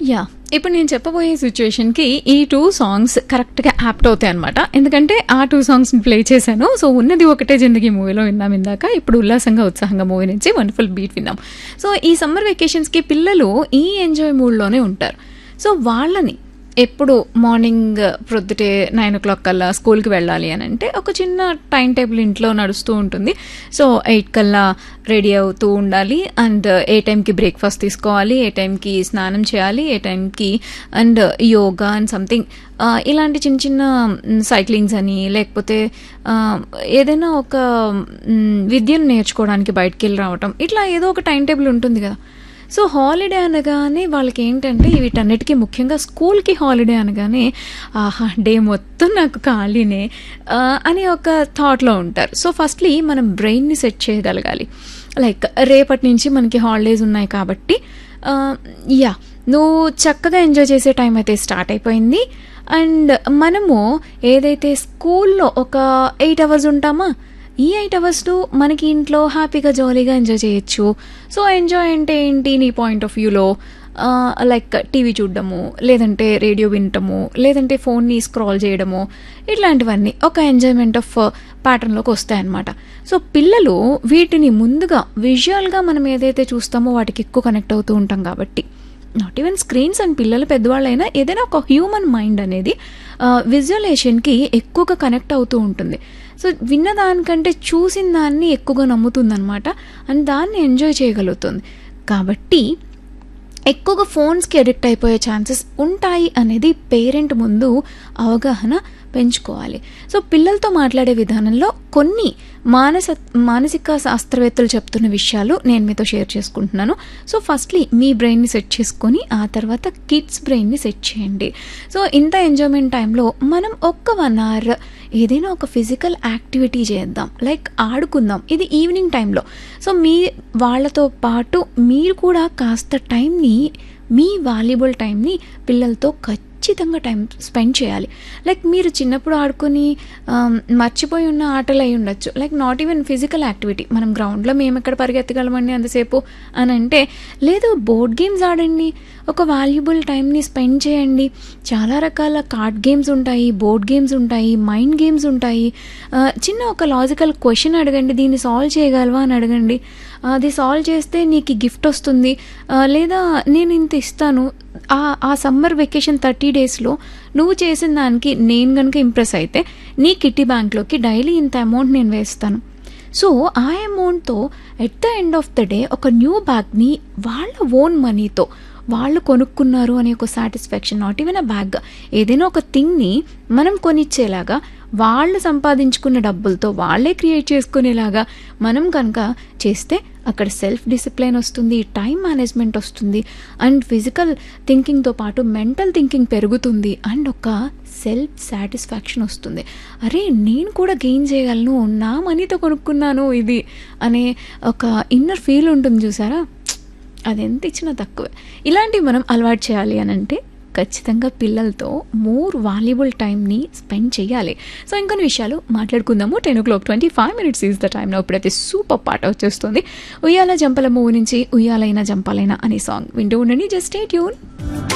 yeah ఇప్పుడు నేను చెప్పబోయే సిచ్యువేషన్కి ఈ టూ సాంగ్స్ కరెక్ట్గా యాప్ట్ అవుతాయి అనమాట ఎందుకంటే ఆ టూ సాంగ్స్ని ప్లే చేశాను సో ఉన్నది ఒకటే జిందగీ మూవీలో విన్నాం ఇందాక ఇప్పుడు ఉల్లాసంగా ఉత్సాహంగా మూవీ నుంచి వండర్ఫుల్ బీట్ విన్నాం సో ఈ సమ్మర్ వెకేషన్స్కి పిల్లలు ఈ ఎంజాయ్ మూడ్లోనే ఉంటారు సో వాళ్ళని ఎప్పుడు మార్నింగ్ ప్రొద్దుటే నైన్ ఓ క్లాక్ కల్లా స్కూల్కి వెళ్ళాలి అని అంటే ఒక చిన్న టైం టేబుల్ ఇంట్లో నడుస్తూ ఉంటుంది సో ఎయిట్ కల్లా రెడీ అవుతూ ఉండాలి అండ్ ఏ టైంకి బ్రేక్ఫాస్ట్ తీసుకోవాలి ఏ టైంకి స్నానం చేయాలి ఏ టైంకి అండ్ యోగా అండ్ సంథింగ్ ఇలాంటి చిన్న చిన్న సైక్లింగ్స్ అని లేకపోతే ఆ, ఏదైనా ఒక మ్, విద్యను నేర్చుకోవడానికి బయటికి వెళ్ళి రావటం ఇట్లా ఏదో ఒక టైం టేబుల్ ఉంటుంది కదా సో హాలిడే అనగానే వాళ్ళకి ఏంటంటే వీటన్నిటికీ ముఖ్యంగా స్కూల్కి హాలిడే అనగానే ఆహా డే మొత్తం నాకు ఖాళీనే ఆ, అని ఒక థాట్లో ఉంటారు సో ఫస్ట్లీ మనం బ్రెయిన్ని సెట్ చేయగలగాలి లైక్ రేపటి నుంచి మనకి హాలిడేస్ ఉన్నాయి కాబట్టి ఆ, యా నువ్వు చక్కగా ఎంజాయ్ చేసే టైం అయితే స్టార్ట్ అయిపోయింది అండ్ మనము ఏదైతే స్కూల్లో ఒక ఎయిట్ అవర్స్ ఉంటామా ఈ ఎయిట్ అవర్స్ మనకి ఇంట్లో హ్యాపీగా జాలీగా ఎంజాయ్ చేయొచ్చు సో ఎంజాయ్ అంటే ఏంటి నీ పాయింట్ ఆఫ్ వ్యూలో లైక్ టీవీ చూడడము లేదంటే రేడియో వినటము లేదంటే ఫోన్ని స్క్రాల్ చేయడము ఇట్లాంటివన్నీ ఒక ఎంజాయ్మెంట్ ఆఫ్ ప్యాటర్న్లోకి వస్తాయన్నమాట సో పిల్లలు వీటిని ముందుగా విజువల్గా మనం ఏదైతే చూస్తామో వాటికి ఎక్కువ కనెక్ట్ అవుతూ ఉంటాం కాబట్టి నాట్ ఈవెన్ స్క్రీన్స్ అండ్ పిల్లలు పెద్దవాళ్ళైనా ఏదైనా ఒక హ్యూమన్ మైండ్ అనేది విజువలేషన్కి ఎక్కువగా కనెక్ట్ అవుతూ ఉంటుంది సో విన్న దానికంటే చూసిన దాన్ని ఎక్కువగా నమ్ముతుందన్నమాట అండ్ దాన్ని ఎంజాయ్ చేయగలుగుతుంది కాబట్టి ఎక్కువగా ఫోన్స్కి అడిక్ట్ అయిపోయే ఛాన్సెస్ ఉంటాయి అనేది పేరెంట్ ముందు అవగాహన పెంచుకోవాలి సో పిల్లలతో మాట్లాడే విధానంలో కొన్ని మానస మానసిక శాస్త్రవేత్తలు చెప్తున్న విషయాలు నేను మీతో షేర్ చేసుకుంటున్నాను సో ఫస్ట్లీ మీ బ్రెయిన్ని సెట్ చేసుకొని ఆ తర్వాత కిడ్స్ బ్రెయిన్ని సెట్ చేయండి సో ఇంత ఎంజాయ్మెంట్ టైంలో మనం ఒక్క వన్ అవర్ ఏదైనా ఒక ఫిజికల్ యాక్టివిటీ చేద్దాం లైక్ ఆడుకుందాం ఇది ఈవినింగ్ టైంలో సో మీ వాళ్ళతో పాటు మీరు కూడా కాస్త టైంని మీ వాల్యుబుల్ టైంని పిల్లలతో ఖచ్చితంగా టైం స్పెండ్ చేయాలి లైక్ మీరు చిన్నప్పుడు ఆడుకొని ఆమ్, మర్చిపోయి ఉన్న ఆటలు అయి ఉండొచ్చు like not even physical activity మనం గ్రౌండ్లో మేము ఎక్కడ పరిగెత్తగలమండి అంతసేపు అని అంటే లేదు బోర్డ్ గేమ్స్ ఆడండి ఒక వాల్యుబుల్ టైంని స్పెండ్ చేయండి చాలా రకాల కార్డ్ గేమ్స్ ఉంటాయి బోర్డ్ గేమ్స్ ఉంటాయి మైండ్ గేమ్స్ ఉంటాయి ఆ, చిన్న ఒక లాజికల్ క్వశ్చన్ అడగండి దీన్ని సాల్వ్ చేయగలవా అని అడగండి అది సాల్వ్ చేస్తే నీకు గిఫ్ట్ వస్తుంది ఆ, లేదా నేను ఇంత ఇస్తాను ఆ ఆ సమ్మర్ వెకేషన్ థర్టీ డేస్లో నువ్వు చేసిన దానికి నేను కనుక ఇంప్రెస్ అయితే నీ కిట్టి బ్యాంక్లోకి డైలీ ఇంత అమౌంట్ నేను వేస్తాను సో ఆ అమౌంట్తో at the end of the day ఒక న్యూ బ్యాగ్ని వాళ్ళ ఓన్ మనీతో వాళ్ళు కొనుక్కున్నారు అనే ఒక satisfaction not even a bag ఏదైనా ఒక థింగ్ని మనం కొనిచ్చేలాగా వాళ్ళు సంపాదించుకున్న డబ్బులతో వాళ్ళే క్రియేట్ చేసుకునేలాగా మనం కనుక చేస్తే అక్కడ సెల్ఫ్ డిసిప్లైన్ వస్తుంది టైం మేనేజ్మెంట్ వస్తుంది అండ్ ఫిజికల్ థింకింగ్తో పాటు మెంటల్ థింకింగ్ పెరుగుతుంది అండ్ ఒక సెల్ఫ్ సాటిస్ఫాక్షన్ వస్తుంది అరే నేను కూడా గెయిన్ చేయగలను నా మనీతో కొనుక్కున్నాను ఇది అనే ఒక ఇన్నర్ ఫీల్ ఉంటుంది చూసారా అది ఎంత ఇచ్చినా తక్కువే ఇలాంటివి మనం అలవాటు చేయాలి అని అంటే ఖచ్చితంగా పిల్లలతో మోర్ వాల్యుబుల్ టైంని స్పెండ్ చేయాలి సో ఇంకొన్ని విషయాలు మాట్లాడుకుందాము ten o'clock twenty five minutes is the time ఇప్పుడైతే సూపర్ పాట వచ్చేస్తుంది ఉయ్యాల జంపల మూవీ నుంచి ఉయ్యాలైన జంపాలైన అనే సాంగ్ వింటూ ఉండండి జస్ట్ ఏ ట్యూన్